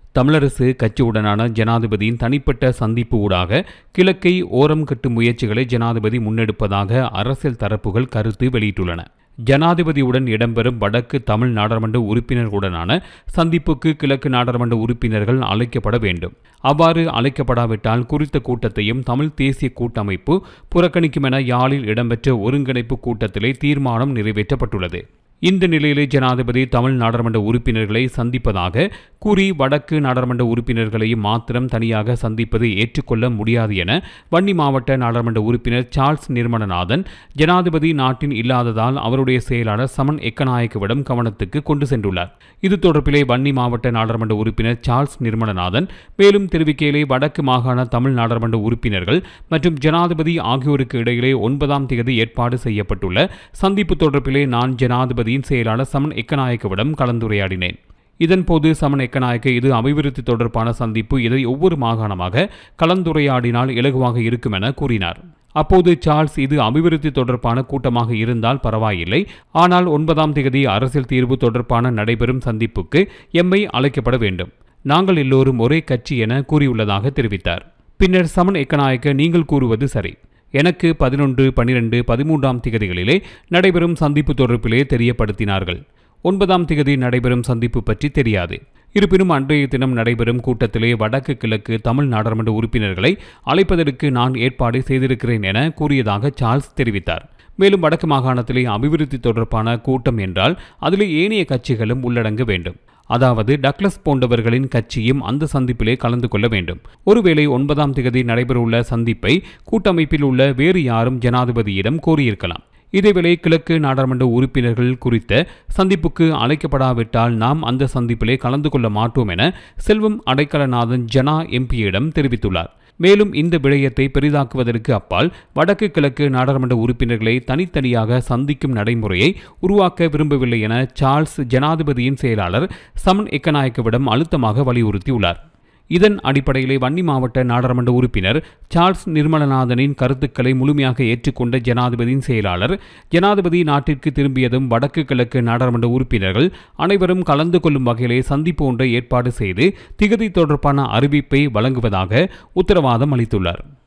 தமிழரசு கட்சியுடனான ஜனாதிபதியின் தனிப்பட்ட சந்திப்பு ஊடாக கிழக்கை ஓரம் கட்டும் முயற்சிகளை ஜனாதிபதி முன்னெடுப்பதாக அரசியல் தரப்புகள் கருத்து வெளியிட்டுள்ளன ஜனாதிபதியுடன் இடம்பெறும் வடக்கு தமிழ் நாடாளுமன்ற உறுப்பினர்களுடனான சந்திப்புக்கு கிழக்கு நாடாளுமன்ற உறுப்பினர்கள் அழைக்கப்பட வேண்டும் அவ்வாறு அழைக்கப்படாவிட்டால் குறித்த கூட்டத்தையும் தமிழ் தேசிய கூட்டமைப்பு புறக்கணிக்கும் என யாழில் இடம்பெற்ற ஒருங்கிணைப்பு கூட்டத்திலே தீர்மானம் நிறைவேற்றப்பட்டுள்ளது இந்த நிலையிலே ஜனாதிபதி தமிழ் நாடாளுமன்ற உறுப்பினர்களை சந்திப்பதாக கூறி வடக்கு நாடாளுமன்ற உறுப்பினர்களையும் மாத்திரம் தனியாக சந்திப்பதை ஏற்றுக்கொள்ள முடியாது என வன்னி மாவட்ட நாடாளுமன்ற உறுப்பினர் சார்ல்ஸ் நிர்மலநாதன் ஜனாதிபதி நாட்டின் இல்லாததால் அவருடைய செயலாளர் சமன் எக்கநாயக்கவிடம் கவனத்துக்கு கொண்டு சென்றுள்ளார் இது தொடர்பிலே வன்னி மாவட்ட நாடாளுமன்ற உறுப்பினர் சார்ல்ஸ் நிர்மலநாதன் மேலும் தெரிவிக்கையிலே வடக்கு மாகாண தமிழ் நாடாளுமன்ற உறுப்பினர்கள் மற்றும் ஜனாதிபதி ஆகியோருக்கு இடையிலே ஒன்பதாம் தேதி ஏற்பாடு செய்யப்பட்டுள்ள சந்திப்பு தொடர்பிலே நான் ஜனாதிபதியின் செயலாளர் சமன் எக்கநாயக்கவிடம் கலந்துரையாடினேன் இதன்போது சமன் எக்கநாயக்க இது அபிவிருத்தி தொடர்பான சந்திப்பு இதை ஒவ்வொரு மாகாணமாக கலந்துரையாடினால் இலகுவாக இருக்கும் என கூறினார் அப்போது சார்ல்ஸ் இது அபிவிருத்தி தொடர்பான கூட்டமாக இருந்தால் பரவாயில்லை ஆனால் ஒன்பதாம் தேதி அரசியல் தீர்வு தொடர்பான நடைபெறும் சந்திப்புக்கு எம்மை அழைக்கப்பட வேண்டும் நாங்கள் எல்லோரும் ஒரே கட்சி என கூறியுள்ளதாக தெரிவித்தார் பின்னர் சமன் எக்கநாயக்க நீங்கள் கூறுவது சரி எனக்கு பதினொன்று பனிரெண்டு பதிமூன்றாம் திகதிகளிலே நடைபெறும் சந்திப்பு தொடர்பிலே தெரியப்படுத்தினார்கள் ஒன்பதாம் திகதி நடைபெறும் சந்திப்பு பற்றி தெரியாது இருப்பினும் அன்றைய தினம் நடைபெறும் கூட்டத்திலே வடக்கு கிழக்கு தமிழ் நாடாளுமன்ற உறுப்பினர்களை அழைப்பதற்கு நான் ஏற்பாடு செய்திருக்கிறேன் என கூறியதாக சார்ல்ஸ் தெரிவித்தார் மேலும் வடக்கு மாகாணத்திலே அபிவிருத்தி தொடர்பான கூட்டம் என்றால் அதிலே ஏனைய கட்சிகளும் உள்ளடங்க வேண்டும் அதாவது டக்ளஸ் போன்றவர்களின் கட்சியும் அந்த சந்திப்பிலே கலந்து கொள்ள வேண்டும் ஒருவேளை ஒன்பதாம் தேதி நடைபெறவுள்ள சந்திப்பை கூட்டமைப்பில் உள்ள வேறு யாரும் ஜனாதிபதியிடம் கோரியிருக்கலாம் இதேவேளை கிழக்கு நாடாளுமன்ற உறுப்பினர்கள் குறித்த சந்திப்புக்கு அழைக்கப்படாவிட்டால் நாம் அந்த சந்திப்பிலே கலந்து கொள்ள மாட்டோம் என செல்வம் அடைக்கலநாதன் ஜனா எம்பியிடம் தெரிவித்துள்ளார் மேலும் இந்த விடயத்தை பெரிதாக்குவதற்கு அப்பால் வடக்கு கிழக்கு நாடாளுமன்ற உறுப்பினர்களை தனித்தனியாக சந்திக்கும் நடைமுறையை உருவாக்க விரும்பவில்லை என சார்ல்ஸ் ஜனாதிபதியின் செயலாளர் சமன் எக்கநாயக்கவிடம் அழுத்தமாக வலியுறுத்தியுள்ளார் இதன் அடிப்படையிலே வன்னி மாவட்ட நாடாளுமன்ற உறுப்பினர் சார்ல்ஸ் நிர்மலநாதனின் கருத்துக்களை முழுமையாக ஏற்றுக்கொண்ட ஜனாதிபதியின் செயலாளர் ஜனாதிபதி நாட்டிற்கு திரும்பியதும் வடக்கு கிழக்கு நாடாளுமன்ற உறுப்பினர்கள் அனைவரும் கலந்து கொள்ளும் வகையிலே சந்திப்பு ஒன்றை ஏற்பாடு செய்து திகதி தொடர்பான அறிவிப்பை வழங்குவதாக உத்தரவாதம் அளித்துள்ளார்